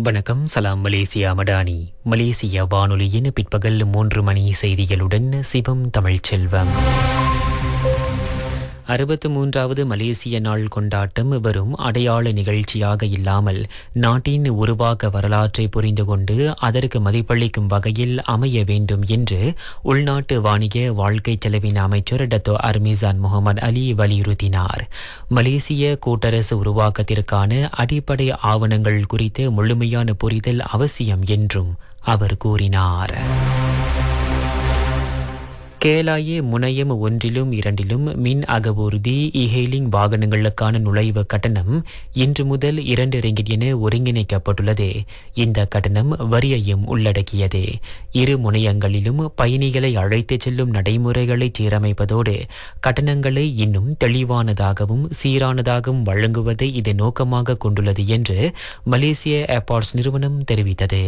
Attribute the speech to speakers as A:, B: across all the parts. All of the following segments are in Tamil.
A: வணக்கம் சலாம் மலேசியா மடானி மலேசிய வானொலியின் பிற்பகல் மூன்று மணி செய்திகளுடன் சிவம் தமிழ்ச்செல்வம் அறுபத்து மூன்றாவது மலேசிய நாள் கொண்டாட்டம் வெறும் அடையாள நிகழ்ச்சியாக இல்லாமல் நாட்டின் உருவாக்க வரலாற்றை புரிந்து கொண்டு அதற்கு மதிப்பளிக்கும் வகையில் அமைய வேண்டும் என்று உள்நாட்டு வாணிக வாழ்க்கை செலவின் அமைச்சர் டத்தோ அர்மிசான் முகமது அலி வலியுறுத்தினார் மலேசிய கூட்டரசு உருவாக்கத்திற்கான அடிப்படை ஆவணங்கள் குறித்த முழுமையான புரிதல் அவசியம் என்றும் அவர் கூறினார் கேலாயே முனையம் ஒன்றிலும் இரண்டிலும் மின் அகவூர்தி இஹெயிலிங் வாகனங்களுக்கான நுழைவு கட்டணம் இன்று முதல் இரண்டு ரிங்கிட் என ஒருங்கிணைக்கப்பட்டுள்ளது இந்த கட்டணம் வரியையும் உள்ளடக்கியது இரு முனையங்களிலும் பயணிகளை அழைத்துச் செல்லும் நடைமுறைகளை சீரமைப்பதோடு கட்டணங்களை இன்னும் தெளிவானதாகவும் சீரானதாகவும் வழங்குவதை இது நோக்கமாக கொண்டுள்ளது என்று மலேசிய ஏர்பாட்ஸ் நிறுவனம் தெரிவித்தது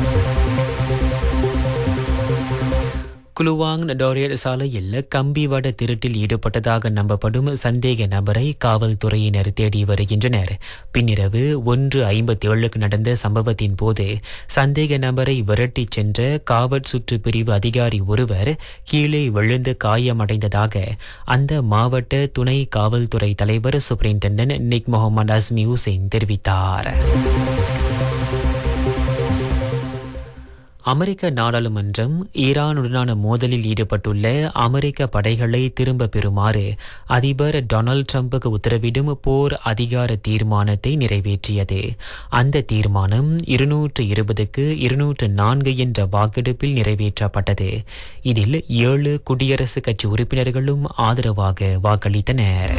A: குலுவாங் டோரியல் சாலையில் கம்பி வட திருட்டில் ஈடுபட்டதாக நம்பப்படும் சந்தேக நபரை காவல்துறையினர் தேடி வருகின்றனர் பின்னிரவு ஒன்று ஐம்பத்தி ஏழுக்கு நடந்த சம்பவத்தின் போது சந்தேக நபரை விரட்டிச் சென்ற காவல் சுற்று பிரிவு அதிகாரி ஒருவர் கீழே விழுந்து காயமடைந்ததாக அந்த மாவட்ட துணை காவல்துறை தலைவர் superintendent Nik Mohammed Azmi Hussein தெரிவித்தார் அமெரிக்க நாடாளுமன்றம் ஈரானுடனான மோதலில் ஈடுபட்டுள்ள அமெரிக்க படைகளை திரும்ப பெறுமாறு அதிபர் டொனால்ட் ட்ரம்புக்கு உத்தரவிடும் போர் அதிகார தீர்மானத்தை நிறைவேற்றியது அந்த தீர்மானம் இருநூற்று இருபதுக்கு இருநூற்று நான்கு என்ற வாக்கெடுப்பில் நிறைவேற்றப்பட்டது இதில் ஏழு குடியரசுக் கட்சி உறுப்பினர்களும் ஆதரவாக வாக்களித்தனர்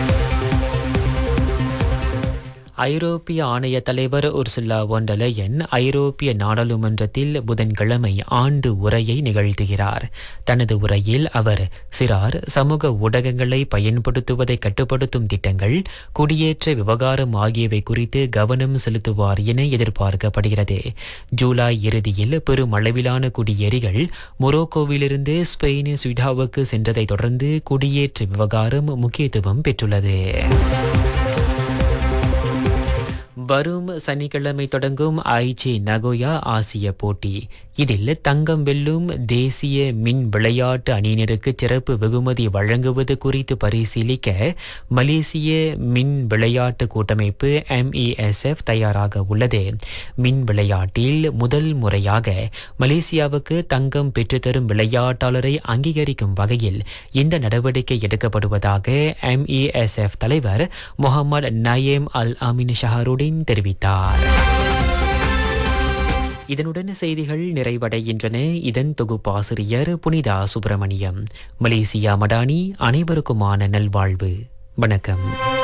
A: ஐரோப்பிய ஆணைய தலைவர் உர்சுல்லா ஒண்டலயன் ஐரோப்பிய நாடாளுமன்றத்தில் புதன்கிழமை ஆண்டு உரையை நிகழ்த்துகிறார் தனது உரையில் அவர் சிறார் சமூக ஊடகங்களை பயன்படுத்துவதை கட்டுப்படுத்தும் திட்டங்கள் குடியேற்ற விவகாரம் ஆகியவை குறித்து கவனம் செலுத்துவார் என எதிர்பார்க்கப்படுகிறது ஜூலை இறுதியில் பெருமளவிலான குடியேறிகள் மொரோக்கோவிலிருந்து ஸ்பெயின் ஸ்வீடாவுக்கு சென்றதைத் தொடர்ந்து குடியேற்ற விவகாரம் முக்கியத்துவம் பெற்றுள்ளது வரும் சனிக்கிழமை தொடங்கும் ஐச்சி நகோயா ஆசிய போட்டி இதில் தங்கம் வெல்லும் தேசிய மின் விளையாட்டு அணியினருக்கு சிறப்பு வெகுமதி வழங்குவது குறித்து பரிசீலிக்க மலேசிய மின் விளையாட்டு கூட்டமைப்பு எம்இஎஸ்எஃப் தயாராக உள்ளது மின் விளையாட்டில் முதல் முறையாக மலேசியாவுக்கு தங்கம் பெற்றுத்தரும் விளையாட்டாளரை அங்கீகரிக்கும் வகையில் இந்த நடவடிக்கை எடுக்கப்படுவதாக எம்இஎஸ்எஃப் தலைவர் முகமது நயேம் அல் அமின் ஷஹருடின் தெரிவித்தார் இதனுடன் செய்திகள் நிறைவடைகின்றன இதன் தொகுப்பாசிரியர் புனிதா சுப்பிரமணியம் மலேசியா மடானி அனைவருக்குமான நல்வாழ்வு வணக்கம்